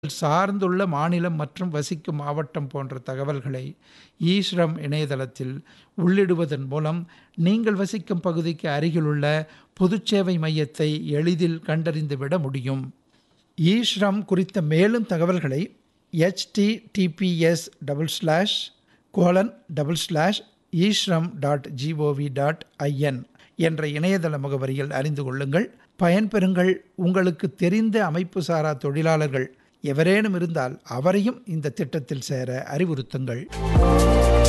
சார்ந்துள்ள மாநிலம் மற்றும் வசிக்கும் மாவட்டம் போன்ற தகவல்களை ஈஸ்ரம் இணையதளத்தில் உள்ளிடுவதன் மூலம் நீங்கள் வசிக்கும் பகுதிக்கு அருகிலுள்ள பொதுச்சேவை மையத்தை எளிதில் கண்டறிந்துவிட முடியும் ஈஸ்ரம் குறித்த மேலும் தகவல்களை https double slash colon double slash eShram dot GOV dot IN என்ற இணையதள முகவரியில் அறிந்து கொள்ளுங்கள் பயன்பெறுங்கள் உங்களுக்கு தெரிந்த அமைப்பு சாரா தொழிலாளர்கள் எவரேனும் இருந்தால் அவரையும் இந்த திட்டத்தில் சேர அறிவுறுத்துங்கள்